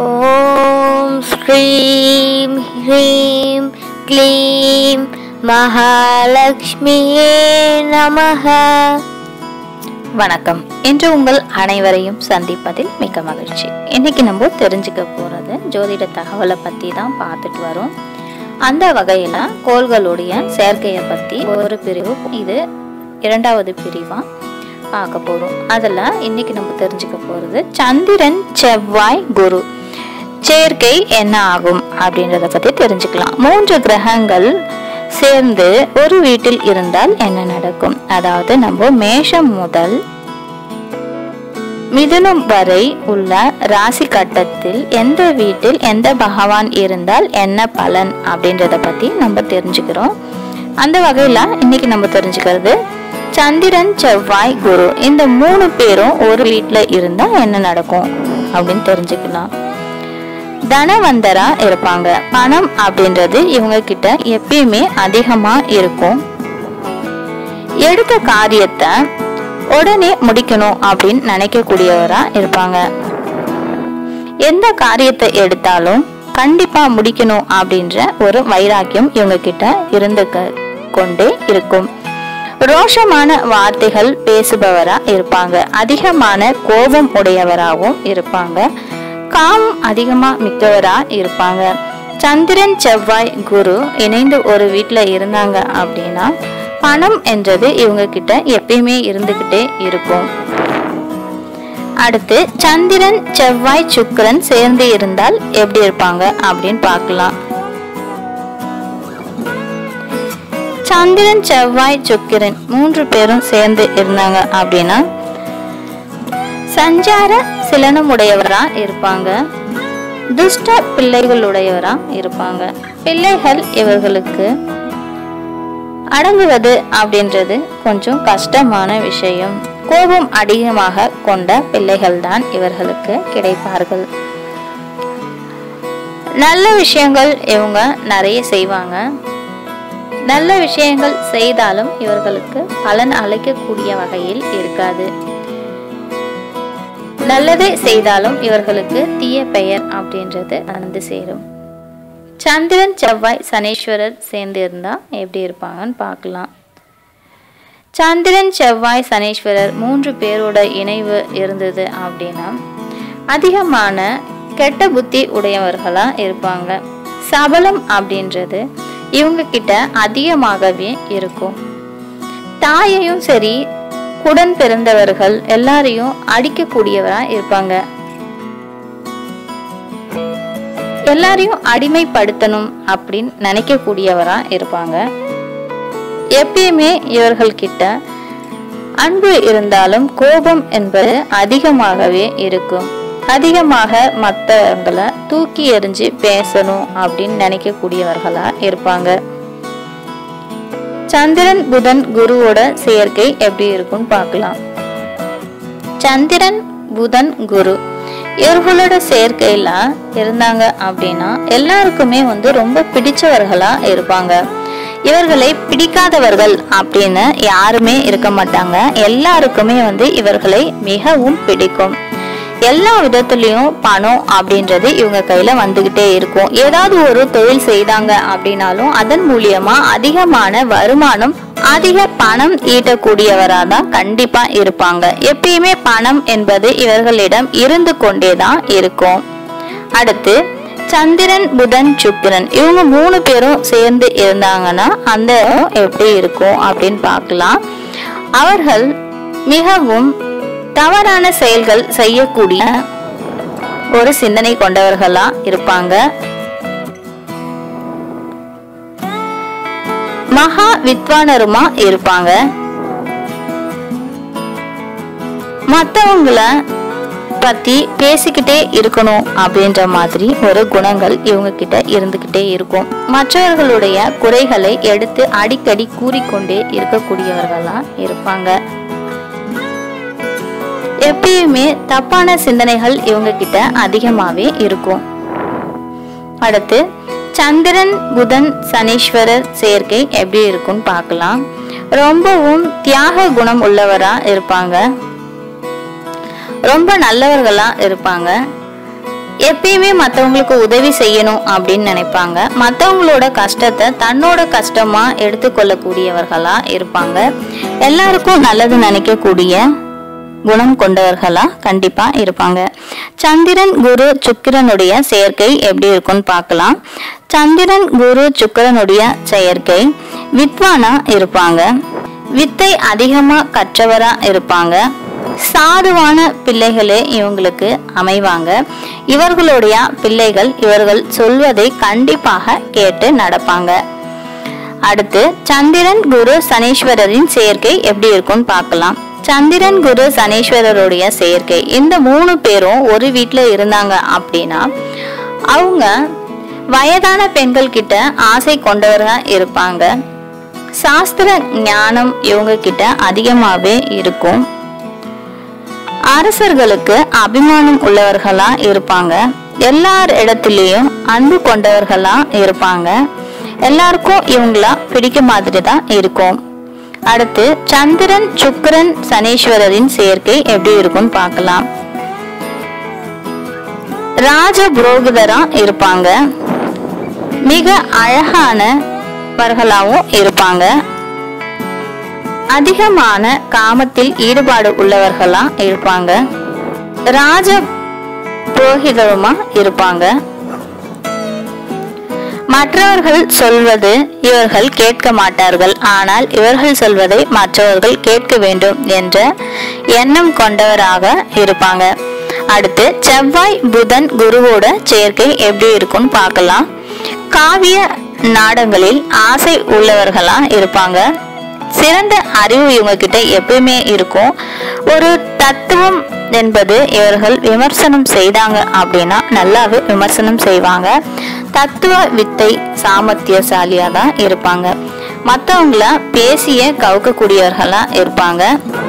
ॐ श्रीं ह्रीं क्लीं மகாலட்சுமியே நமः வணக்கம் இன்று உங்கள் அனைவரையும் சந்திப்பதில் மிக்க மகிழ்ச்சி இன்னைக்கு நம்ம தெரிஞ்சுக்க போறது ஜோதிட தகவலை பத்தி தான் பார்த்துட்டு வரோம் அந்த வகையில கோள்களுடைய சேர்க்கையை பத்தி ஒரு பிரிவு இது இரண்டாவது பிரிவா பார்க்க போறோம் அதுல இன்னைக்கு நம்ம தெரிஞ்சுக்க போறது சந்திரன் செவ்வாய் குரு சேர்க்கை என்ன ஆகும் அப்படின்றத பத்தி தெரிஞ்சுக்கலாம் மூன்று கிரகங்கள் சேர்ந்து ஒரு வீட்டில் இருந்தால் என்ன நடக்கும் அதாவது நம்ம மேஷம் முதல் மிதுனம் வரை உள்ள ராசி கட்டத்தில் எந்த வீட்டில் எந்த பகவான் இருந்தால் என்ன பலன் அப்படின்றத பத்தி நம்ம தெரிஞ்சுக்கிறோம் அந்த வகையில இன்னைக்கு நம்ம தெரிஞ்சுக்கிறது சந்திரன் செவ்வாய் குரு இந்த மூணு பேரும் ஒரு வீட்ல இருந்தா என்ன நடக்கும் அப்படின்னு தெரிஞ்சுக்கலாம் தனவந்தரா இருப்பாங்க பணம் அப்படின்றது இவங்க கிட்ட எப்பயுமே அதிகமா இருக்கும் எடுத்த காரியத்தை உடனே முடிக்கணும் அப்படின்னு நினைக்கக்கூடியவரா இருப்பாங்க எந்த காரியத்தை எடுத்தாலும் கண்டிப்பா முடிக்கணும் அப்படின்ற ஒரு வைராக்கியம் இவங்க கிட்ட இருந்து க- கொண்டே இருக்கும் ரோஷமான வார்த்தைகள் பேசுபவரா இருப்பாங்க அதிகமான கோபம் உடையவராகவும் இருப்பாங்க காமம் அதிகமா மிக்கவரா இருப்பாங்க சந்திரன் செவ்வாய் குரு இணைந்து ஒரு வீட்ல இருந்தாங்க அப்படின்னா பணம் என்றது இவங்க கிட்ட எப்பயுமே இருந்துகிட்டே இருக்கும் அடுத்து சந்திரன் செவ்வாய் சுக்கிரன் சேர்ந்து இருந்தால் எப்படி இருப்பாங்க அப்படின்னு பார்க்கலாம் சந்திரன் செவ்வாய் சுக்கிரன் மூன்று பேரும் சேர்ந்து இருந்தாங்க அப்படின்னா சஞ்சார சிலனமுடையவரா இருப்பாங்க துஷ்ட பிள்ளைகளுடையவரா இருப்பாங்க பிள்ளைகள் இவர்களுக்கு அடங்குவது அப்படின்றது கொஞ்சம் கஷ்டமான விஷயம் கோபம் அதிகமாக கொண்ட பிள்ளைகள் தான் இவர்களுக்கு கிடைப்பார்கள் நல்ல விஷயங்கள் இவங்க நிறைய செய்வாங்க நல்ல விஷயங்கள் செய்தாலும் இவர்களுக்கு பலன் அளிக்கக்கூடிய வகையில் இருக்காது நல்லதே செய்தாலும் இவர்களுக்கு தீய பெயர் அப்படின்றது வந்து சேரும் சந்திரன் செவ்வாய் சனீஸ்வரர் சேர்ந்து இருந்தா எப்படி இருப்பாங்கன்னு பார்க்கலாம் சந்திரன் செவ்வாய் சனீஸ்வரர் மூன்று பேரோட இணைவு இருந்தது அப்படின்னா அதிகமான கெட்ட புத்தி உடையவர்களா இருப்பாங்க சபலம் அப்படின்றது இவங்க கிட்ட அதிகமாகவே இருக்கும் தாயையும் சரி உடன் பிறந்தவர்கள் எல்லாரையும் அடிக்கக்கூடியவரா இருப்பாங்க எல்லாரையும் அடிமைப்படுத்தணும் அப்படின்னு நினைக்கக்கூடியவரா இருப்பாங்க எப்பயுமே இவர்கள் கிட்ட அன்பு இருந்தாலும் கோபம் என்பது அதிகமாகவே இருக்கும் அதிகமாக மற்றவங்களை தூக்கி எறிஞ்சு பேசணும் அப்படின்னு நினைக்கக்கூடியவர்களா இருப்பாங்க சந்திரன் புதன் குருவோட சேர்க்கை எப்படி இருக்கும்னு பார்க்கலாம் சந்திரன் புதன் குரு இவர்களோட சேர்க்கையில இருந்தாங்க அப்படின்னா எல்லாருக்குமே வந்து ரொம்ப பிடிச்சவர்களா இருப்பாங்க இவர்களை பிடிக்காதவர்கள் அப்படின்னு யாருமே இருக்க மாட்டாங்க எல்லாருக்குமே வந்து இவர்களை மிகவும் பிடிக்கும் எல்லா விதத்துலயும் பணம் அப்படின்றது இவங்க கையில வந்துகிட்டே இருக்கும் ஏதாவது ஒரு தொழில் செய்தாங்க அப்படின்னாலும் அதன் மூலியமா அதிகமான வருமானம் அதிக பணம் ஈட்டக்கூடியவரா தான் கண்டிப்பா இருப்பாங்க எப்பயுமே பணம் என்பது இவர்களிடம் இருந்து கொண்டேதான் இருக்கும் அடுத்து சந்திரன் புதன் சுக்கிரன் இவங்க மூணு பேரும் சேர்ந்து இருந்தாங்கன்னா அந்த இடம் எப்படி இருக்கும் அப்படின்னு பார்க்கலாம் அவர்கள் மிகவும் தவறான செயல்கள் செய்யக்கூடிய ஒரு சிந்தனை கொண்டவர்களா இருப்பாங்க மகா வித்வானருமா இருப்பாங்க மற்றவங்கள பத்தி பேசிக்கிட்டே இருக்கணும் அப்படின்ற மாதிரி ஒரு குணங்கள் இவங்க கிட்ட இருந்துகிட்டே இருக்கும் மற்றவர்களுடைய குறைகளை எடுத்து அடிக்கடி கூறிக்கொண்டே இருக்கக்கூடியவர்களா இருப்பாங்க எப்பயுமே தப்பான சிந்தனைகள் இவங்க கிட்ட அதிகமாவே இருக்கும் அடுத்து சந்திரன் புதன் சனீஸ்வரர் சேர்க்கை எப்படி இருக்கும்னு பார்க்கலாம் ரொம்பவும் தியாக குணம் உள்ளவரா இருப்பாங்க ரொம்ப நல்லவர்களா இருப்பாங்க எப்பயுமே மற்றவங்களுக்கு உதவி செய்யணும் அப்படின்னு நினைப்பாங்க மற்றவங்களோட கஷ்டத்தை தன்னோட கஷ்டமா எடுத்துக்கொள்ளக்கூடியவர்களா இருப்பாங்க எல்லாருக்கும் நல்லது நினைக்கக்கூடிய குணம் கொண்டவர்களா கண்டிப்பா இருப்பாங்க சந்திரன் குரு சுக்கிரனுடைய சேர்க்கை எப்படி இருக்கும்னு பார்க்கலாம் சந்திரன் குரு சுக்கிரனுடைய செயற்கை வித்வானா இருப்பாங்க வித்தை அதிகமா கற்றவரா இருப்பாங்க சாதுவான பிள்ளைகளே இவங்களுக்கு அமைவாங்க இவர்களுடைய பிள்ளைகள் இவர்கள் சொல்வதை கண்டிப்பாக கேட்டு நடப்பாங்க அடுத்து சந்திரன் குரு சனீஸ்வரரின் சேர்க்கை எப்படி இருக்கும்னு பார்க்கலாம் சந்திரன் குரு சனீஸ்வரருடைய சேர்க்கை இந்த மூணு பேரும் ஒரு வீட்டில் இருந்தாங்க அப்படின்னா அவங்க வயதான பெண்கள் கிட்ட ஆசை கொண்டவர்களா இருப்பாங்க சாஸ்திர ஞானம் இவங்க கிட்ட அதிகமாவே இருக்கும் அரசர்களுக்கு அபிமானம் உள்ளவர்களா இருப்பாங்க எல்லார் இடத்துலயும் அன்பு கொண்டவர்களா இருப்பாங்க எல்லாருக்கும் இவங்கள பிடிக்க மாதிரி தான் இருக்கும் அடுத்து சந்திரன் சுக்கிரன் சனீஸ்வரரின் சேர்க்கை எப்படி இருக்கும்னு பார்க்கலாம் ராஜ புரோகிதரா இருப்பாங்க மிக அழகானவர்களாவும் இருப்பாங்க அதிகமான காமத்தில் ஈடுபாடு உள்ளவர்களா இருப்பாங்க ராஜ புரோகிதருமா இருப்பாங்க மற்றவர்கள் சொல்வது இவர்கள் கேட்க மாட்டார்கள் ஆனால் இவர்கள் சொல்வதை மற்றவர்கள் கேட்க வேண்டும் என்ற எண்ணம் கொண்டவராக இருப்பாங்க அடுத்து செவ்வாய் புதன் குருவோட சேர்க்கை எப்படி இருக்கும்னு பார்க்கலாம் காவிய நாடங்களில் ஆசை உள்ளவர்களா இருப்பாங்க சிறந்த அறிவு இவங்க கிட்ட எப்பயுமே இருக்கும் ஒரு தத்துவம் என்பது இவர்கள் விமர்சனம் செய்தாங்க அப்படின்னா நல்லாவே விமர்சனம் செய்வாங்க தத்துவ வித்தை சாமர்த்தியசாலியா தான் இருப்பாங்க மற்றவங்கள பேசிய கவுக்கக்கூடியவர்களா இருப்பாங்க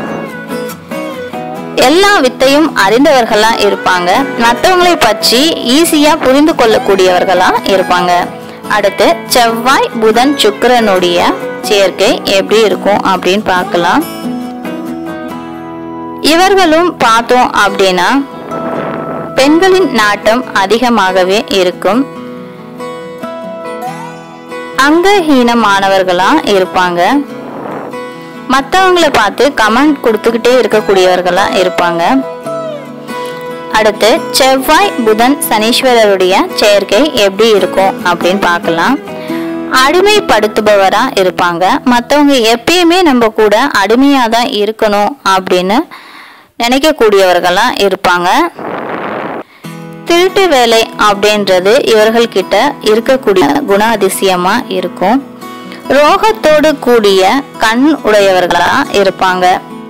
எல்லா வித்தையும் அறிந்தவர்களா இருப்பாங்க மற்றவங்களை பற்றி ஈஸியா புரிந்து கொள்ளக்கூடியவர்களா இருப்பாங்க அடுத்து செவ்வாய் புதன் சுக்கிரனுடைய சேர்க்கை எப்படி இருக்கும் அப்படின்னு பார்க்கலாம் இவர்களும் பார்த்தோம் அப்படின்னா பெண்களின் நாட்டம் அதிகமாகவே இருக்கும் அங்கஹீனமானவர்களா இருப்பாங்க மற்றவங்கள பார்த்து கமெண்ட் கொடுத்துக்கிட்டே இருக்கக்கூடியவர்களா இருப்பாங்க அடுத்து செவ்வாய் புதன் சனீஸ்வரருடைய சேர்க்கை எப்படி இருக்கும் அப்படின்னு பார்க்கலாம் அடிமைப்படுத்துபவரா இருப்பாங்க மற்றவங்க எப்பயுமே நம்ம கூட அடிமையாக தான் இருக்கணும் அப்படின்னு நினைக்கக்கூடியவர்களா இருப்பாங்க திருட்டு வேலை அப்படின்றது இவர்கள்கிட்ட இருக்கக்கூடிய குணாதிசயமா இருக்கும் ரோகத்தோடு கூடிய கண் உடையவர்களா இருப்பாங்க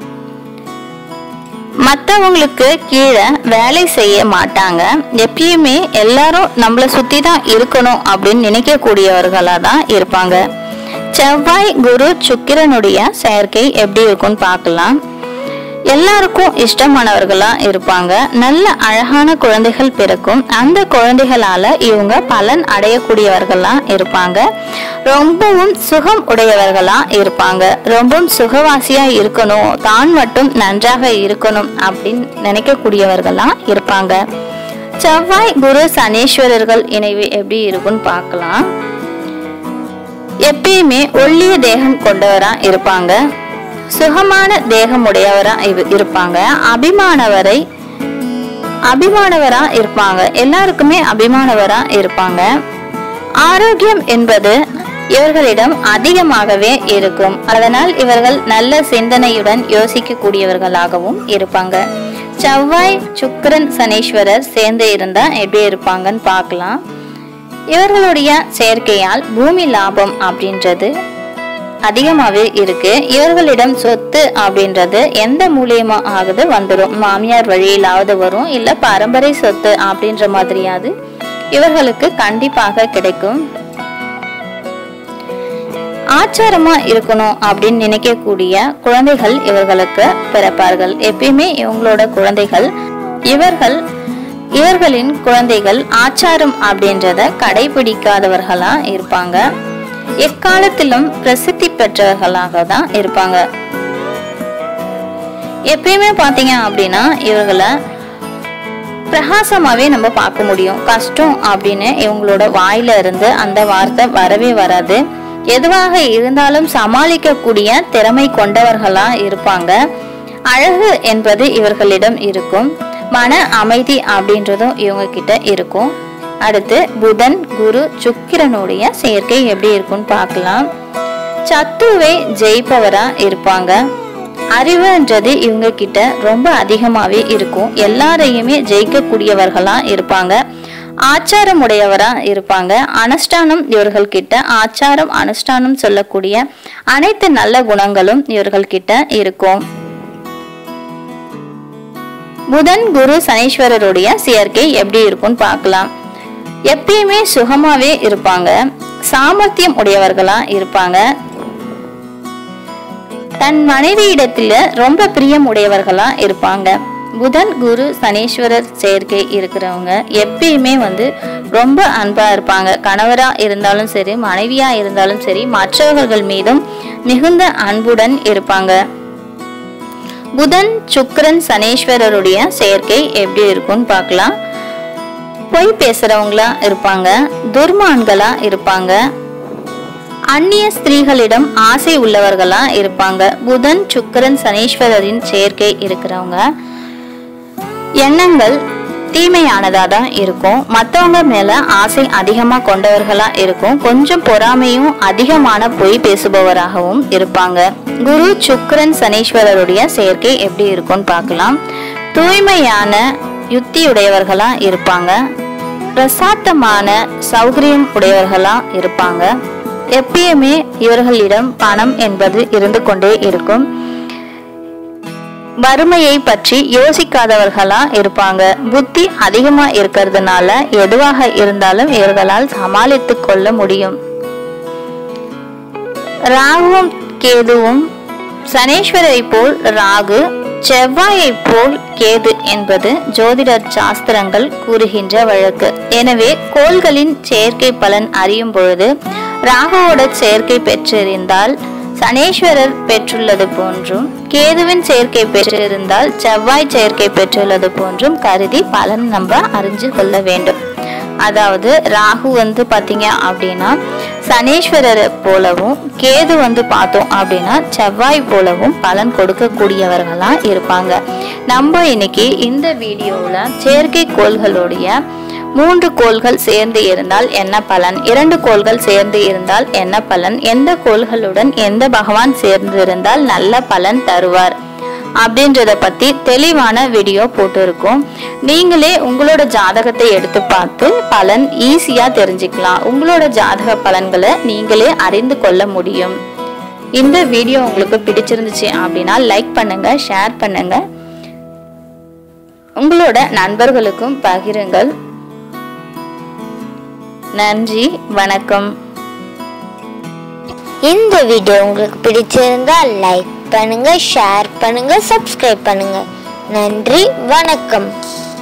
மற்றவங்களுக்கு கீழே வேலை செய்ய மாட்டாங்க எப்பயுமே எல்லாரும் நம்மளை சுத்தி தான் இருக்கணும் அப்படின்னு நினைக்கக்கூடியவர்களா தான் இருப்பாங்க செவ்வாய் குரு சுக்கிரனுடைய செயற்கை எப்படி இருக்கும்னு பார்க்கலாம் எல்லாருக்கும் இஷ்டமானவர்களா இருப்பாங்க நல்ல அழகான குழந்தைகள் பிறக்கும் அந்த குழந்தைகளால இவங்க பலன் அடையக்கூடியவர்களா இருப்பாங்க ரொம்பவும் சுகம் உடையவர்களா இருப்பாங்க ரொம்பவும் சுகவாசியா இருக்கணும் தான் மட்டும் நன்றாக இருக்கணும் அப்படின்னு நினைக்கக்கூடியவர்களா இருப்பாங்க செவ்வாய் குரு சனீஸ்வரர்கள் இணைவு எப்படி இருக்கும்னு பார்க்கலாம் எப்பயுமே ஒல்லிய தேகம் கொண்டவரா இருப்பாங்க சுகமான தேகம் உடையவரா இவ- இருப்பாங்க அபிமானவரை அபிமானவரா இருப்பாங்க எல்லாருக்குமே அபிமானவரா இருப்பாங்க ஆரோக்கியம் என்பது இவர்களிடம் அதிகமாகவே இருக்கும் அதனால் இவர்கள் நல்ல சிந்தனையுடன் யோசிக்கக்கூடியவர்களாகவும் இருப்பாங்க செவ்வாய் சுக்கிரன் சனீஸ்வரர் சேர்ந்து இருந்தா எப்படி இருப்பாங்கன்னு பார்க்கலாம் இவர்களுடைய சேர்க்கையால் பூமி லாபம் அப்படின்றது அதிகமாகவே இருக்கு இவர்களிடம் சொத்து அப்படின்றது எந்த மூலியமா ஆகுது வந்துடும் மாமியார் வழியிலாவது வரும் இல்ல பரம்பரை சொத்து அப்படின்ற மாதிரியாவது இவர்களுக்கு கண்டிப்பாக கிடைக்கும் ஆச்சாரமா இருக்கணும் அப்படின்னு நினைக்கக்கூடிய குழந்தைகள் இவர்களுக்கு பிறப்பார்கள் எப்பயுமே இவங்களோட குழந்தைகள் இவர்கள் இவர்களின் குழந்தைகள் ஆச்சாரம் அப்படின்றத கடைபிடிக்காதவர்களா இருப்பாங்க எக்காலத்திலும் பிரசித்தி பெற்றவர்களாக தான் இருப்பாங்க எப்பயுமே பாத்தீங்க அப்படின்னா இவர்களை பிரகாசமாவே நம்ம பார்க்க முடியும் கஷ்டம் அப்படின்னு இவங்களோட வாயில இருந்து அந்த வார்த்தை வரவே வராது எதுவாக இருந்தாலும் சமாளிக்கக்கூடிய திறமை கொண்டவர்களா இருப்பாங்க அழகு என்பது இவர்களிடம் இருக்கும் மன அமைதி அப்படின்றதும் இவங்க கிட்ட இருக்கும் அடுத்து புதன் குரு சுக்கிரனுடைய சேர்க்கை எப்படி இருக்கும்னு பார்க்கலாம் சத்துவே ஜெயிப்பவரா இருப்பாங்க அறிவுன்றது இவங்க கிட்ட ரொம்ப அதிகமாவே இருக்கும் எல்லாரையுமே ஜெயிக்கக்கூடியவர்களா இருப்பாங்க ஆச்சாரம் உடையவரா இருப்பாங்க அனுஷ்டானம் இவர்கள் கிட்ட ஆச்சாரம் அனுஷ்டானம் சொல்லக்கூடிய அனைத்து நல்ல குணங்களும் இவர்கள் கிட்ட இருக்கும் புதன் குரு சனீஸ்வரருடைய சேர்க்கை எப்படி இருக்கும்னு பார்க்கலாம் எப்பயுமே சுகமாவே இருப்பாங்க சாமர்த்தியம் உடையவர்களா இருப்பாங்க தன் மனைவியிடத்துல ரொம்ப பிரியம் உடையவர்களா இருப்பாங்க புதன் குரு சனீஸ்வரர் சேர்க்கை இருக்கிறவங்க எப்பயுமே வந்து ரொம்ப அன்பா இருப்பாங்க கணவரா இருந்தாலும் சரி மனைவியா இருந்தாலும் சரி மற்றவர்கள் மீதும் மிகுந்த அன்புடன் இருப்பாங்க புதன் சுக்கிரன் சனீஸ்வரருடைய சேர்க்கை எப்படி இருக்கும்னு பார்க்கலாம் பொய் பேசுறவங்களா இருப்பாங்க துர்மான்களா இருப்பாங்க அந்நிய ஸ்திரீகளிடம் ஆசை உள்ளவர்களா இருப்பாங்க புதன் சுக்கிரன் சனீஸ்வரரின் சேர்க்கை இருக்கிறவங்க எண்ணங்கள் தீமையானதா தான் இருக்கும் மற்றவங்க மேல ஆசை அதிகமா கொண்டவர்களா இருக்கும் கொஞ்சம் பொறாமையும் அதிகமான பொய் பேசுபவராகவும் இருப்பாங்க குரு சுக்கிரன் சனீஸ்வரருடைய சேர்க்கை எப்படி இருக்கும்னு பார்க்கலாம் தூய்மையான யுக்தியுடையவர்களா இருப்பாங்க பிரசாத்தமான சௌகரியம் உடையவர்களா இருப்பாங்க எப்பயுமே இவர்களிடம் பணம் என்பது இருந்து கொண்டே இருக்கும் வறுமையை பற்றி யோசிக்காதவர்களா இருப்பாங்க புத்தி அதிகமா இருக்கிறதுனால எதுவாக இருந்தாலும் இவர்களால் சமாளித்து கொள்ள முடியும் ராகுவும் கேதுவும் சனீஸ்வரை போல் ராகு செவ்வாயை போல் கேது என்பது ஜோதிடர் சாஸ்திரங்கள் கூறுகின்ற வழக்கு எனவே கோள்களின் சேர்க்கை பலன் அறியும் பொழுது ராகுவோட சேர்க்கை பெற்றிருந்தால் சனீஸ்வரர் பெற்றுள்ளது போன்றும் கேதுவின் சேர்க்கை பெற்றிருந்தால் செவ்வாய் சேர்க்கை பெற்றுள்ளது போன்றும் கருதி பலன் நம்ம அறிஞ்சு கொள்ள வேண்டும் அதாவது ராகு வந்து பாத்தீங்க அப்படின்னா சனீஸ்வரரை போலவும் கேது வந்து பார்த்தோம் அப்படின்னா செவ்வாய் போலவும் பலன் கொடுக்கக்கூடியவர்களா இருப்பாங்க நம்ம இன்னைக்கு இந்த வீடியோவில் செயற்கை கோள்களுடைய மூன்று கோள்கள் சேர்ந்து இருந்தால் என்ன பலன் இரண்டு கோள்கள் சேர்ந்து இருந்தால் என்ன பலன் எந்த கோள்களுடன் எந்த பகவான் சேர்ந்து இருந்தால் நல்ல பலன் தருவார் அப்படின்றத பத்தி தெளிவான வீடியோ போட்டிருக்கோம் நீங்களே உங்களோட ஜாதகத்தை எடுத்து பார்த்து பலன் ஈஸியா தெரிஞ்சுக்கலாம் உங்களோட ஜாதக பலன்களை நீங்களே அறிந்து கொள்ள முடியும் இந்த வீடியோ உங்களுக்கு பிடிச்சிருந்துச்சு அப்படின்னா லைக் பண்ணுங்க ஷேர் பண்ணுங்க உங்களோட நண்பர்களுக்கும் பகிருங்கள் நன்றி வணக்கம் இந்த வீடியோ உங்களுக்கு பிடிச்சிருந்தா லைக் பண்ணுங்க ஷேர் பண்ணுங்க சப்ஸ்கிரைப் பண்ணுங்க நன்றி வணக்கம்